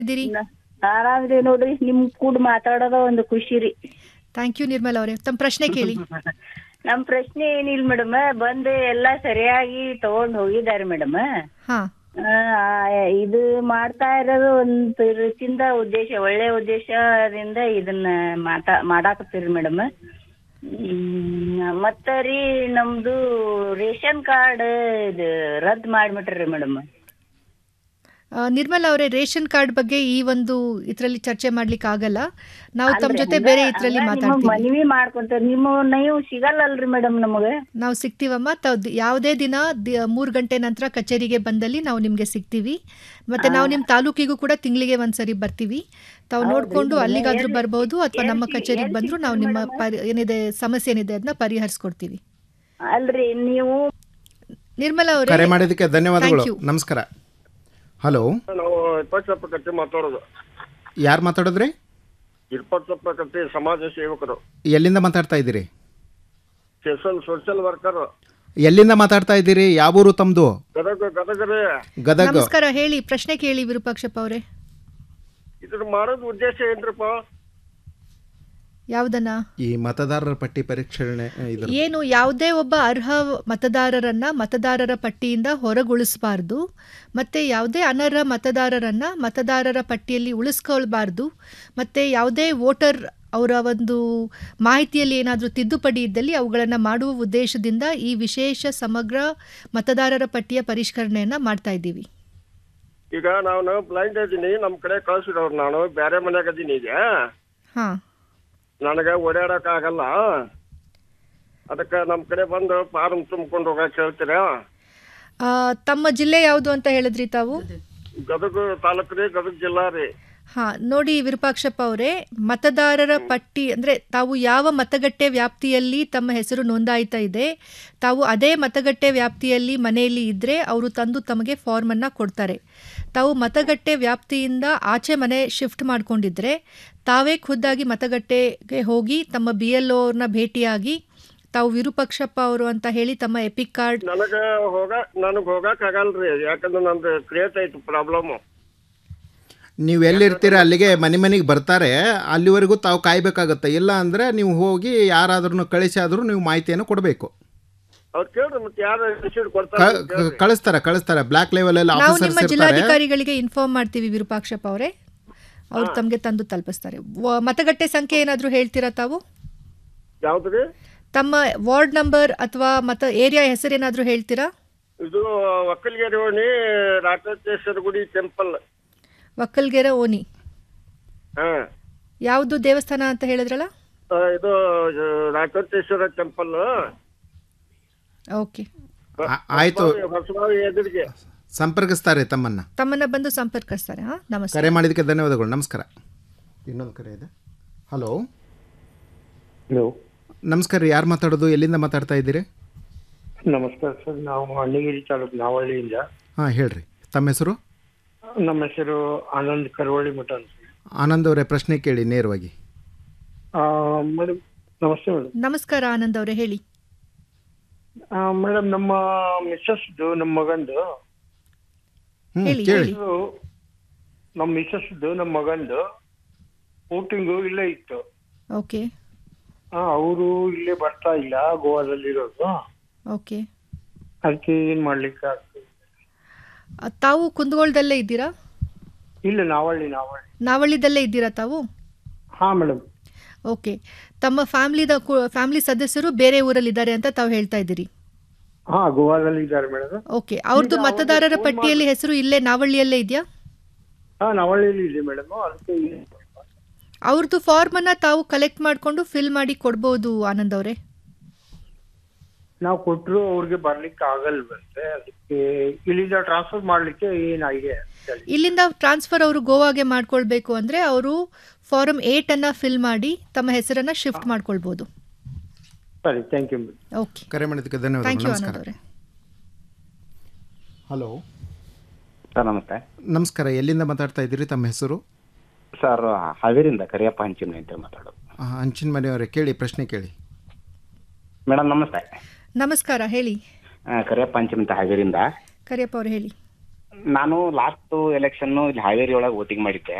ಇದ್ದೀರಿ ಆರಾಮ್ರಿ ನೋಡ್ರಿ ನಿಮ್ ಕೂಡ ಮಾತಾಡೋದ ಒಂದು ಖುಷಿ ರೀ ಥ್ಯಾಂಕ್ ಯು ನಿರ್ಮಲ ಅವರೇ ತಮ್ಮ ಪ್ರಶ್ನೆ ಕೇಳಿ ನಮ್ ಪ್ರಶ್ನೆ ಏನಿಲ್ಲ ಮೇಡಮ್ ಬಂದು ಎಲ್ಲಾ ಸರಿಯಾಗಿ ತಗೊಂಡ್ ಹೋಗಿದ್ದಾರೆ ಮೇಡಮ್ ಹಾ ಇದು ಮಾಡ್ತಾ ಇರೋದು ಒಂದ್ ರೀತಿಯಿಂದ ಉದ್ದೇಶ ಒಳ್ಳೆ ಉದ್ದೇಶದಿಂದ ಇದನ್ನ ಮಾತಾ ಮಾಡಾಕತ್ತೀರಿ ಮೇಡಮ್ ಮತ್ತ ರೀ ನಮ್ದು ರೇಷನ್ ಕಾರ್ಡ್ ಇದು ರದ್ದು ಮಾಡ್ಬಿಟ್ರಿ ಮೇಡಮ್ ಆ, ನಿರ್ಮಲ ಅವರೇ ರೇಷನ್ ಕಾರ್ಡ್ ಬಗ್ಗೆ ಈ ಒಂದು ಇದರಲ್ಲಿ ಚರ್ಚೆ ಮಾಡ್ಲಿಕ್ಕೆ ಆಗಲ್ಲ ನಾವು ತಮ್ಮ ಜೊತೆ ಬೇರೆ ಇದರಲ್ಲಿ ಮಾತಾಡ್ತೀವಿ ಮನವಿ ಮಾಡ್ಕೊಂತ ನಿಮ್ಮ ನೀವು ಸಿಗಲ್ಲಲ್ರಿ ಮೇಡಮ್ ನಮಗ ನಾವು ಸಿಗ್ತೀವಮ್ಮ ತಾವ್ ದಿ- ಯಾವುದೇ ದಿನ ದಿ- ಮೂರು ಗಂಟೆ ನಂತರ ಕಚೇರಿಗೆ ಬಂದಲ್ಲಿ ನಾವು ನಿಮಗೆ ಸಿಗ್ತೀವಿ ಮತ್ತೆ ನಾವು ನಿಮ್ಮ ತಾಲೂಕಿಗೂ ಕೂಡ ತಿಂಗಳಿಗೆ ಒಂದ್ಸರಿ ಬರ್ತೀವಿ ತಾವು ನೋಡ್ಕೊಂಡು ಅಲ್ಲಿಗಾದ್ರೂ ಬರ್ಬೋದು ಅಥವಾ ನಮ್ಮ ಕಚೇರಿಗೆ ಬಂದ್ರು ನಾವು ನಿಮ್ಮ ಪರಿ ಏನಿದೆ ಸಮಸ್ಯೆ ಏನಿದೆ ಅದನ್ನ ಪರಿಹರಿಸ್ಕೊಡ್ತೀವಿ ಅಲ್ರಿ ನೀವು ನಿರ್ಮಲಾ ಕರೆ ಅವರೇ ಮಾಡಿದ್ದಕ್ಕೆ ಧನ್ಯವಾದಗಳು Thank you. ನಮಸ್ಕಾರ ಹಲೋ ನಾವು ಇಪ್ಪತ್ತಪ್ಪ ಕಟ್ಟಿ ಮಾತಾಡೋದು ಯಾರು ಮಾತಾಡಿದ್ರಿ ಇಪ್ಪತ್ತಪ್ಪ ಕಟ್ಟಿ ಸಮಾಜ ಸೇವಕರು ಎಲ್ಲಿಂದ ಮಾತಾಡ್ತಾ ಇದ್ದೀರಿ ಸೋಷಲ್ ಸೋಷಿಯಲ್ ವರ್ಕರ್ ಎಲ್ಲಿಂದ ಮಾತಾಡ್ತಾ ಇದ್ದೀರಿ ಯಾವ ಊರು ತಮ್ಮದು ಗದಗ ಗದಗರೇ ಗದಗ ನಮಸ್ಕಾರ ಹೇಳಿ ಪ್ರಶ್ನೆ ಕೇಳಿ ವಿರೂಪಾಕ್ಷಪ್ಪ ಅವರೇ ಇದ್ರ ಮಾಡೋದ್ ಉದ್ದೇಶ ಏನ್ರಿಪ್ಪ ಯಾವುದನ್ನ ಈ ಮತದಾರರ ಪಟ್ಟಿ ಪರಿಷ್ಕರಣೆ ಇದ್ರ ಏನು ಯಾವುದೇ ಒಬ್ಬ ಅರ್ಹ ಮತದಾರರನ್ನ ಮತದಾರರ ಪಟ್ಟಿಯಿಂದ ಹೊರಗುಳಿಸಬಾರ್ದು ಮತ್ತೆ ಯಾವುದೇ ಅನರ್ಹ ಮತದಾರರನ್ನ ಮತದಾರರ ಪಟ್ಟಿಯಲ್ಲಿ ಉಳಿಸ್ಕೊಳ್ಬಾರ್ದು ಮತ್ತೆ ಯಾವುದೇ ವೋಟರ್ ಅವರ ಒಂದು ಮಾಹಿತಿಯಲ್ಲಿ ಏನಾದರೂ ತಿದ್ದುಪಡಿ ಇದ್ದಲ್ಲಿ ಅವುಗಳನ್ನು ಮಾಡುವ ಉದ್ದೇಶದಿಂದ ಈ ವಿಶೇಷ ಸಮಗ್ರ ಮತದಾರರ ಪಟ್ಟಿಯ ಪರಿಷ್ಕರಣೆಯನ್ನು ಮಾಡ್ತಾ ಇದ್ದೀವಿ ಈಗ ನಾನು ಬ್ಲೈಂಡ್ ಇದೀನಿ ನಮ್ ಕಡೆ ಕಳ್ಸಿಡೋರು ನಾನು ಬೇರೆ ಮನ್ಯಾಗ ಅದೀನಿ ಈಗ ಹಾಂ ನನಗ ಓಡಾಡಕ್ ಆಗಲ್ಲ ಅದಕ್ಕೆ ನಮ್ ಕಡೆ ಬಂದು ಫಾರ್ಮ್ ತುಂಬ್ಕೊಂಡು ಹೋಗಕ್ ಹೇಳ್ತೀರಾ ತಮ್ಮ ಜಿಲ್ಲೆ ಯಾವುದು ಅಂತ ಹೇಳಿದ್ರಿ ತಾವು ಗದಗ ತಾಲೂಕು ರೀ ಗದಗ ಜಿಲ್ಲಾ ರೀ ಹಾ ನೋಡಿ ವಿರೂಪಾಕ್ಷಪ್ಪ ಅವರೇ ಮತದಾರರ ಪಟ್ಟಿ ಅಂದ್ರೆ ತಾವು ಯಾವ ಮತಗಟ್ಟೆ ವ್ಯಾಪ್ತಿಯಲ್ಲಿ ತಮ್ಮ ಹೆಸರು ನೋಂದಾಯಿತ ಇದೆ ತಾವು ಅದೇ ಮತಗಟ್ಟೆ ವ್ಯಾಪ್ತಿಯಲ್ಲಿ ಮನೆಯಲ್ಲಿ ಇದ್ರೆ ಅವರು ತಂದು ತಮಗೆ ಫಾರ್ಮ್ ಅನ್ನ ಕೊಡ್ತಾರೆ ತಾವು ಮತಗಟ್ಟೆ ವ್ಯಾಪ್ತಿಯಿಂದ ಆಚೆ ಮನೆ ಶಿಫ್ಟ್ ಮಾಡ್ಕೊಂಡಿದ್ರೆ ತಾವೇ ಖುದ್ದಾಗಿ ಮತಗಟ್ಟೆಗೆ ಹೋಗಿ ತಮ್ಮ ಬಿ ಎಲ್ ಅವ್ರನ್ನ ಭೇಟಿಯಾಗಿ ತಾವು ವಿರೂಪಾಕ್ಷಪ್ಪ ಅವರು ಅಂತ ಹೇಳಿ ತಮ್ಮ ಎಪಿಕ್ ಕಾರ್ಡ್ ನನಗ ಹೋಗ ನನಗ್ ಹೋಗಕ್ ಆಗಲ್ರಿ ಯಾಕಂದ್ರೆ ನಂದು ಕ್ರಿಯೇಟ್ ಆಯ್ತು ಪ್ರಾಬ್ಲಮ್ ನೀವು ಎಲ್ಲಿರ್ತೀರ ಅಲ್ಲಿಗೆ ಮನೆ ಮನೆಗೆ ಬರ್ತಾರೆ ಅಲ್ಲಿವರೆಗೂ ತಾವು ಕಾಯ್ಬೇಕಾಗತ್ತೆ ಇಲ್ಲ ಅಂದರೆ ನೀವು ಹೋಗಿ ಯಾರಾದ್ರೂ ಕಳಿಸಿ ಆದರೂ ನೀವು ಮಾಹಿತಿಯನ್ನು ಕೊಡಬೇಕು ಅವ್ರು ಕೇಳ್ರಿ ಮತ್ತೆ ಯಾರು ರಿಸೀಟ್ ಕೊಡ್ತಾರೆ ಕಳಿಸ್ತಾರೆ ಕಳಿಸ್ತಾರೆ ಬ್ಲ್ಯಾಕ್ ಲೆವೆಲಲ್ಲಿ ನಾವು ನಿಮ್ಮ ಆಫೀಸರ್ಸ್ ಇರ್ತಾರೆ ಜಿಲ್ಲಾಧಿಕಾರಿಗಳಿಗೆ ಇನ್ಫಾರ್ಮ್ ಮಾಡ್ತೀವಿ ವಿರೂಪಾಕ್ಷಪ್ಪ ಅವರೇ ಅವ್ರು ತಮಗೆ ತಂದು ತಲುಪಿಸ್ತಾರೆ ವ- ಮತಗಟ್ಟೆ ಸಂಖ್ಯೆ ಏನಾದರೂ ಹೇಳ್ತೀರಾ ತಾವು ಯಾವ್ದ್ರಿ ತಮ್ಮ ವಾರ್ಡ್ ನಂಬರ್ ಅಥವಾ ಮತ ಏರಿಯಾ ಹೆಸರೇನಾದರೂ ಹೇಳ್ತೀರಾ ಇದು ಒಕ್ಕಲಿಗೆರೆ ಓಣಿ ರಾಕೇಶ್ವರ ಗುಡಿ ಟೆಂಪಲ್ ಒಕ್ಕಲ್ಗೆರೆ ಓನಿ ಹಾ ಯಾವುದು ದೇವಸ್ಥಾನ ಅಂತ ಹೇಳಿದ್ರಲ್ಲ ಆ, ಇದು ರಾಕೇಶ್ವರ ಟೆಂಪಲ್ ಓಕೆ ಆ- ಆಯ್ತು ಹೊಸಬಾವಿ ಎದುರಿಗೆ ಸಂಪರ್ಕಿಸ್ತಾರೆ ತಮ್ಮನ್ನು ತಮ್ಮನ್ನ ಬಂದು ಸಂಪರ್ಕಿಸ್ತಾರೆ ಹಾಂ ನಮಸ್ತೆ ಕರೆ ಮಾಡಿದ್ದಕ್ಕೆ ಧನ್ಯವಾದಗಳು ನಮಸ್ಕಾರ ಇನ್ನೊಂದು ಕರೆ ಇದೆ ಹಲೋ ಹಲೋ ನಮಸ್ಕಾರ ರೀ ಯಾರು ಮಾತಾಡೋದು ಎಲ್ಲಿಂದ ಮಾತಾಡ್ತಾ ಇದ್ದೀರಿ ನಮಸ್ಕಾರ ಸರ್ ನಾವು ಅಣ್ಣಗಿರಿ ತಾಲೂಕು ನಾವಳ್ಳಿಯಿಂದ ಹಾಂ ಹೇಳ್ರಿ ತಮ್ಮ ಹೆಸರು ನಮ್ಮ ಹೆಸರು ಆನಂದ್ ಕರವಳ್ಳಿ ಮಠ ಅಂತ ಆನಂದ್ ಅವರೇ ಪ್ರಶ್ನೆ ಕೇಳಿ ನೇರವಾಗಿ ಮೇಡಮ್ ನಮಸ್ತೆ ಮೇಡಮ್ ನಮಸ್ಕಾರ ಆನಂದ್ ಅವರೇ ಹೇಳಿ ಮೇಡಮ್ ನಮ್ಮ ಮಿಸ್ಸಸ್ದು ನಮ್ಮ ಮಗಂದು ಹ್ಞೂ ಹೇಳಿ, ಕೇಳಿ ಹೇಳಿ. ಇದು ನಮ್ಮ ಮಿಸ್ಸಸ್ದು ನಮ್ಮ ಮಗಂದು ವೋಟಿಂಗು ಇಲ್ಲೇ ಇತ್ತು ಓಕೆ ಅವರು ಇಲ್ಲೇ ಬರ್ತಾ ಇಲ್ಲ ಗೋವಾದಲ್ಲಿರೋದು ಓಕೆ ಅದಕ್ಕೆ ಏನ್ ಮಾಡ್ಲಿಕ್ಕೆ ಆಗ್ತದೆ ಆ, ತಾವು ಕುಂದಗೋಳದಲ್ಲೇ ಇದ್ದೀರಾ ಇಲ್ಲ ನಾವಳ್ಳಿ ನಾವಳ್ಳಿ ನಾವಳ್ಳಿದಲ್ಲೇ ಇದ್ದೀರಾ ತಾವು ಹಾ ಮೇಡಮ್ ಓಕೆ ತಮ್ಮ ಫ್ಯಾಮ್ಲಿದ ಫ್ಯಾಮಿಲಿ ಸದಸ್ಯರು ಬೇರೆ ಊರಲ್ಲಿದ್ದಾರೆ ಅಂತ ತಾವು ಹೇಳ್ತಾ ಇದ್ದೀರಿ ಹಾ ಗೋವಾದಲ್ಲಿ ಇದ್ದಾರೆ ಮೇಡಮ್ ಓಕೆ ಅವ್ರದ್ದು ಮತದಾರರ ಪಟ್ಟಿಯಲ್ಲಿ ಹೆಸರು ಇಲ್ಲೇ ನಾವಳ್ಳಿಯಲ್ಲೇ ಇದೆಯಾ ಹಾ ನಾವಳ್ಳಿಯಲ್ಲಿ ಇದೆ ಮೇಡಮ್ ಅದಕ್ಕೆ ಏನ್- ಅವ್ರದ್ದು ಫಾರ್ಮ್ ಅನ್ನ ತಾವು ಕಲೆಕ್ಟ್ ಮಾಡಿಕೊಂಡು ಫಿಲ್ ಮಾಡಿ ಕೊಡ್ಬೋದು ಆನಂದ್ ಅವರೇ ನಾವು ಕೊಟ್ಟರು ಅವ್ರಿಗೆ ಬರ್ಲಿಕ್ಕೆ ಆಗಲ್ವಂತೆ ಅದಕ್ಕೆ ಇಲ್ಲಿಂದ ಟ್ರಾನ್ಸ್ಫರ್ ಮಾಡ್ಲಿಕ್ಕೆ ಏನ್ ಐಡಿಯಾ ಇಲ್ಲಿಂದ ಟ್ರಾನ್ಸ್ಫರ್ ಅವರು ಗೋವಾಗೆ ಮಾಡ್ಕೊಳ್ಬೇಕು ಅಂದ್ರೆ ಅವರು ಫಾರಮ್ ಏಟ್ ಅನ್ನ ಫಿಲ್ ಮಾಡಿ ತಮ್ಮ ಹೆಸರನ್ನ ಶಿಫ್ಟ್ ಮಾಡ್ಕೊಳ್ಬೋದು ಸರಿ ಥ್ಯಾಂಕ್ ಯು ಓಕೆ ಕರೆ ಮಾಡಿದ್ದಕ್ಕೆ ಥ್ಯಾಂಕ್ ಧನ್ಯವಾದಗಳು ಯು ನಮಸ್ಕಾರ ಆನಂದ್ ಅವರೇ ಹಲೋ ಸರ್ ನಮಸ್ತೆ ನಮಸ್ಕಾರ ಎಲ್ಲಿಂದ ಮಾತಾಡ್ತಾ ಇದ್ದೀರಿ ತಮ್ಮ ಹೆಸರು ಸರ್ ಹಾವೇರಿಂದ ಕರಿಯಪ್ಪ ಹಂಚಿನ ಅಂತ ಮಾತಾಡೋದು ಆ, ಹಂಚಿನ ಮನೆಯವರೇ ಕೇಳಿ ಪ್ರಶ್ನೆ ಕೇಳಿ ಮೇಡಮ್ ನಮಸ್ತೆ ನಮಸ್ಕಾರ ಹೇಳಿ ಆ, ಕರಿಯಪ್ಪ ಹಂಚಿನ ಅಂತ ಹಾವೇರಿಂದ ಕರಿಯಪ್ಪ ಅವರು ಹೇಳಿ ನಾನು ಲಾಸ್ಟ್ ಎಲೆಕ್ಷನ್ ಇಲ್ಲಿ ಹಾವೇರಿ ಒಳಗೆ ವೋಟಿಂಗ್ ಮಾಡಿದ್ದೆ